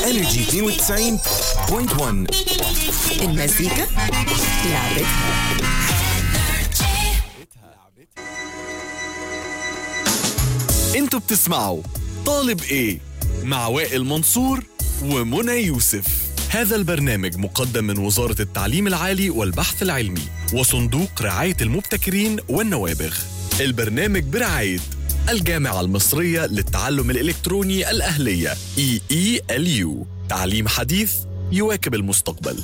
انرجي 92.1 المزيكا لعبتها انتوا بتسمعوا طالب ايه مع وائل منصور ومنى يوسف هذا البرنامج مقدم من وزارة التعليم العالي والبحث العلمي وصندوق رعاية المبتكرين والنوابغ البرنامج برعاية الجامعة المصرية للتعلم الإلكتروني الأهلية EELU تعليم حديث يواكب المستقبل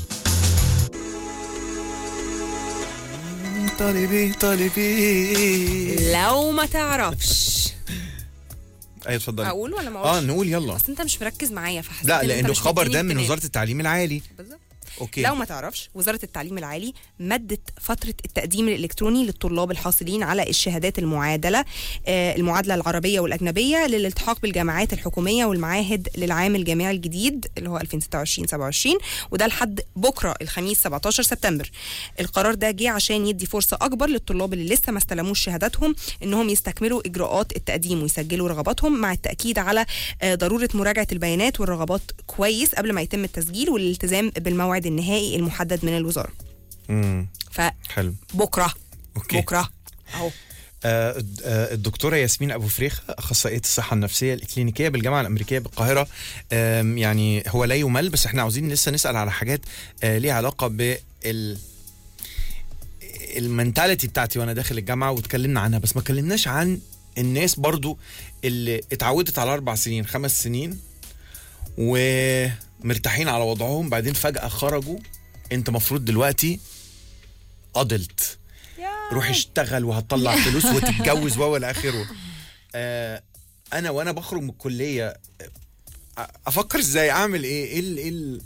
طالبي طالبي لو ما تعرفش ايوه اتفضل اقول ولا ما اه اقولش نقول يلا بس انت مش مركز معايا فحسيت لا إن أنت لانه مش الخبر مديني ده من اهتمام. وزاره التعليم العالي بالظبط اوكي لو ما تعرفش وزارة التعليم العالي مدت فترة التقديم الإلكتروني للطلاب الحاصلين على الشهادات المعادلة آه، المعادلة العربية والأجنبية للالتحاق بالجامعات الحكومية والمعاهد للعام الجامعي الجديد اللي هو 2026-27 وده لحد بكرة الخميس 17 سبتمبر القرار ده جه عشان يدي فرصة أكبر للطلاب اللي لسه ما استلموش شهاداتهم إنهم يستكملوا إجراءات التقديم ويسجلوا رغباتهم مع التأكيد على آه، ضرورة مراجعة البيانات والرغبات كويس قبل ما يتم التسجيل والالتزام بالموعد النهائي المحدد من الوزارة امم حلو فبكرة اوكي بكرة أهو آه الد- آه، الدكتوره ياسمين ابو فريخه اخصائيه الصحه النفسيه الكلينيكيه بالجامعه الامريكيه بالقاهره آم، يعني هو لا يمل بس احنا عاوزين لسه نسال على حاجات آه ليها علاقه بال المنتاليتي بتاعتي وانا داخل الجامعه واتكلمنا عنها بس ما اتكلمناش عن الناس برضو اللي اتعودت على اربع سنين خمس سنين ومرتاحين على وضعهم بعدين فجاه خرجوا انت مفروض دلوقتي ادلت روح اشتغل وهتطلع فلوس وتتجوز و الى اخره آه انا وانا بخرج من الكليه آه، افكر ازاي اعمل ايه ايه ال- ايه ال-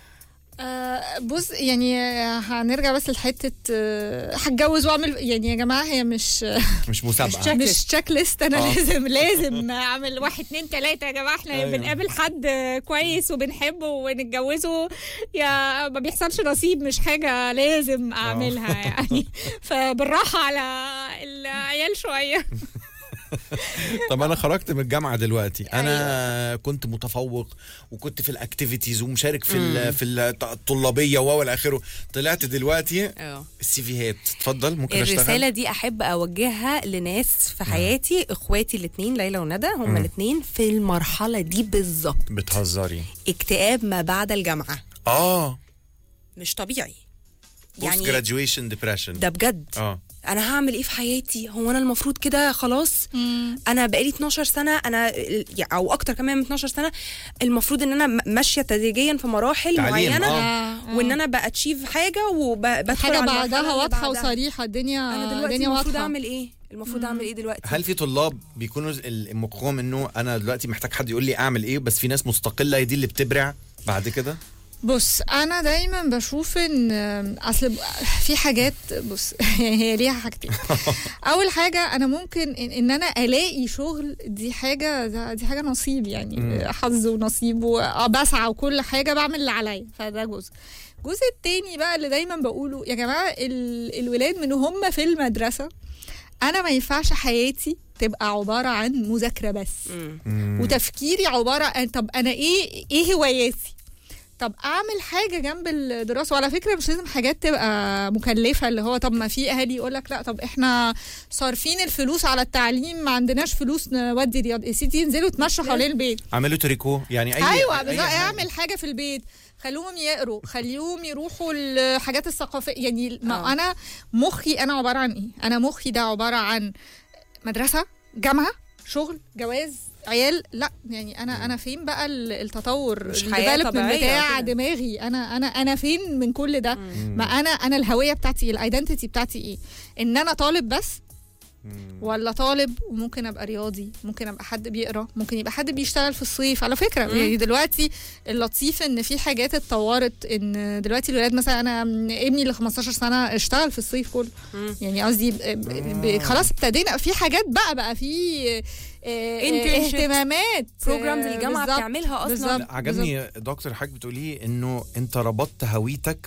آه، بص يعني هنرجع بس لحته آه، هتجوز واعمل يعني يا جماعه هي مش مش مسابقه مش تشيك ليست انا آه. لازم لازم اعمل واحد اتنين تلاته يا جماعه احنا أيوة. بنقابل حد كويس وبنحبه ونتجوزه يا ما بيحصلش نصيب مش حاجه لازم اعملها يعني فبالراحه على العيال شويه طب انا خرجت من الجامعه دلوقتي انا كنت متفوق وكنت في الاكتيفيتيز ومشارك في ال- في ال- الطلابيه و الى اخره طلعت دلوقتي اه السي فيهات اتفضل ممكن اشتغل الرسالة دي أحب أوجهها لناس في حياتي إخواتي الاتنين ليلى وندى هما الاتنين في المرحلة دي بالظبط بتهزري اكتئاب ما بعد الجامعة اه مش طبيعي بوست يعني جراديويشن ديبريشن ده بجد اه انا هعمل ايه في حياتي هو انا المفروض كده خلاص انا بقالي 12 سنه انا او اكتر كمان من 12 سنه المفروض ان انا م- ماشيه تدريجيا في مراحل تعليم، معينه آه. وان انا باتشيف حاجه وبدخل حاجه على المرحلة بعدها اللي واضحه بعدها. وصريحه الدنيا انا دلوقتي الدنيا المفروض واضحه اعمل ايه المفروض اعمل ايه دلوقتي هل في طلاب بيكونوا ال- مخهم انه انا دلوقتي محتاج حد يقول لي اعمل ايه بس في ناس مستقله هي دي اللي بتبرع بعد كده بص انا دايما بشوف ان اصل ب- في حاجات بص هي ليها حاجتين اول حاجه انا ممكن ان, إن انا الاقي شغل دي حاجه ده- دي حاجه نصيب يعني حظ ونصيب وبسعى وكل حاجه بعمل اللي عليا فده جزء الجزء التاني بقى اللي دايما بقوله يا جماعه ال- الولاد من هم في المدرسه انا ما ينفعش حياتي تبقى عباره عن مذاكره بس وتفكيري عباره عن طب انا ايه ايه هواياتي طب اعمل حاجه جنب الدراسه وعلى فكره مش لازم حاجات تبقى مكلفه اللي هو طب ما في اهالي يقول لك لا طب احنا صارفين الفلوس على التعليم ما عندناش فلوس نودي رياض يا سيدي ينزلوا يتمشوا حوالين البيت عملوا تريكو يعني اي ايوه أي بالظبط حاجة. اعمل حاجه في البيت خلوهم يقروا خليهم يروحوا الحاجات الثقافيه يعني ما آه. انا مخي انا عباره عن ايه انا مخي ده عباره عن مدرسه جامعه شغل جواز عيال لا يعني انا انا فين بقى ال- التطور مش حياة الdevelopment طبيعية بتاع كده. دماغي انا انا انا فين من كل ده ما انا انا الهويه بتاعتي الايدنتيتي بتاعتي ايه ان انا طالب بس ولا طالب وممكن ابقى رياضي ممكن ابقى حد بيقرا ممكن يبقى حد بيشتغل في الصيف على فكره يعني دلوقتي اللطيف ان في حاجات اتطورت ان دلوقتي الولاد مثلا انا ابني اللي 15 سنه اشتغل في الصيف كله يعني قصدي ب- ب- ب- خلاص ابتدينا في حاجات بقى بقى في آه، آه، Internships. اهتمامات بروجرامز آه، الجامعه بالظبط. بتعملها اصلا بالظبط. لا، عجبني دكتور حضرتك بتقوليه انه انت ربطت هويتك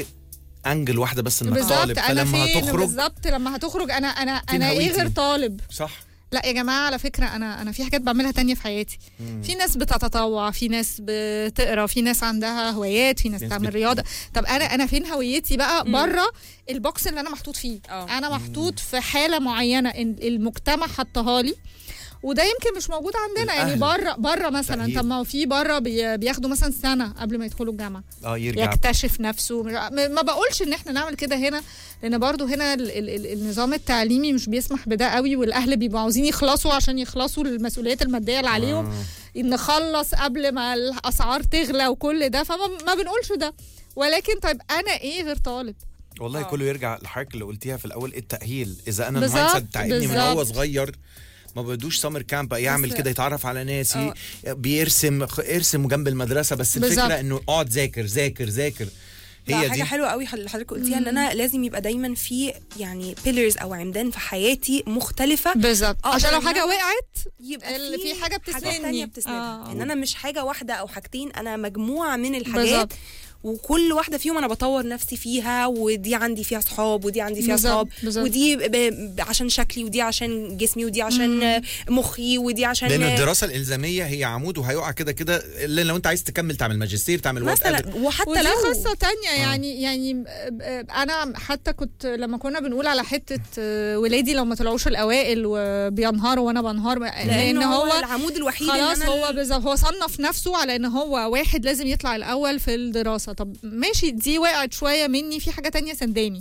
بانجل واحده بس انك طالب بالظبط انا فلما فين هتخرج بالظبط لما هتخرج انا انا فين انا ايه هويتي؟ غير طالب صح لا يا جماعه على فكره انا انا في حاجات بعملها تانية في حياتي في ناس بتتطوع في ناس بتقرا في ناس عندها هوايات في ناس ناس بتعمل بت- رياضه طب انا انا فين هويتي بقى بره البوكس اللي انا محطوط فيه اه. انا محطوط في حاله معينه إن المجتمع حطها لي وده يمكن مش موجود عندنا يعني الأهل. بره بره مثلا تأهيل. طب ما هو في بره بي- بياخدوا مثلا سنه قبل ما يدخلوا الجامعه اه يرجع يكتشف نفسه مش- ما ما بقولش ان احنا نعمل كده هنا لان برضو هنا ال ال ال النظام التعليمي مش بيسمح بده قوي والاهل بيبقوا عاوزين يخلصوا عشان يخلصوا المسؤوليات الماديه اللي عليهم آه. نخلص قبل ما الاسعار تغلى وكل ده فما ما بنقولش ده ولكن طيب انا ايه غير طالب والله آه. كله يرجع لحضرتك اللي قلتيها في الاول التاهيل اذا انا بالظبط، المايند سيت بتاع ابني من هو بالظبط. صغير ما بدوش سمر كامب يعمل بس- كده يتعرف على ناس ي- آه. بيرسم خ- ارسم جنب المدرسه بس بالظبط. الفكره انه اقعد ذاكر ذاكر ذاكر لا هي حاجه دي حلوه قوي اللي حضرتك قلتيها ان انا لازم يبقى دايما في يعني بيلرز او عمدان في حياتي مختلفه بالظبط أقدر عشان لو إن حاجه أنا وقعت يبقى اللي في حاجة بتسندني. تانية بتسندها آه. ان انا مش حاجه واحده او حاجتين انا مجموعه من الحاجات بالظبط. وكل واحده فيهم انا بطور نفسي فيها ودي عندي فيها صحاب ودي عندي فيها بالظبط، صحاب بالظبط. ودي ب... ب... عشان شكلي ودي عشان جسمي ودي عشان مخي ودي عشان لان الدراسه الالزاميه هي عمود وهيقع كده كده الا لو انت عايز تكمل تعمل ماجستير تعمل whatever. مثلا وحتى ودي لو قصة تانية يعني يعني م- ب- أنا حتى كنت لما كنا بنقول على حتة آه، ولادي لو ما طلعوش الأوائل وبينهاروا وأنا بنهار لأن لان هو هو العمود الوحيد إن خلاص أنا هو بالظبط هو صنف نفسه على ان هو واحد لازم يطلع الاول في الدراسه طب ماشي دي وقعت شويه مني في حاجه تانية سنداني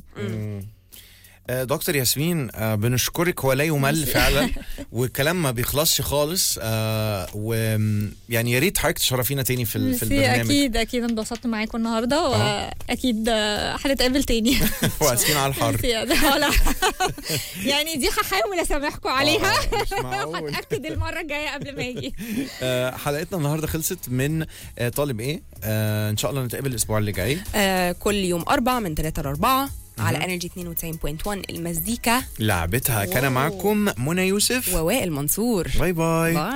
آه، دكتور ياسمين آه، بنشكرك هو لا يمل فعلا والكلام ما بيخلصش خالص آه، ويعني يا ريت حضرتك تشرفينا تاني في, ال- في ميرسي، البرنامج اكيد اكيد انبسطت معاكم النهارده واكيد آه، هنتقابل تاني واسفين على الحر ميرسي، ده ولا يعني دي هحاول اسامحكم عليها آه، مش معقول وهتاكد المره الجايه قبل ما اجي آه، حلقتنا النهارده خلصت من آه، طالب ايه آه، ان شاء الله نتقابل الاسبوع اللي جاي آه كل يوم أربع من 3 ل 4 على انرجي 92.1 المزيكا لعبتها كان واو. معكم منى يوسف ووائل منصور باي باي باي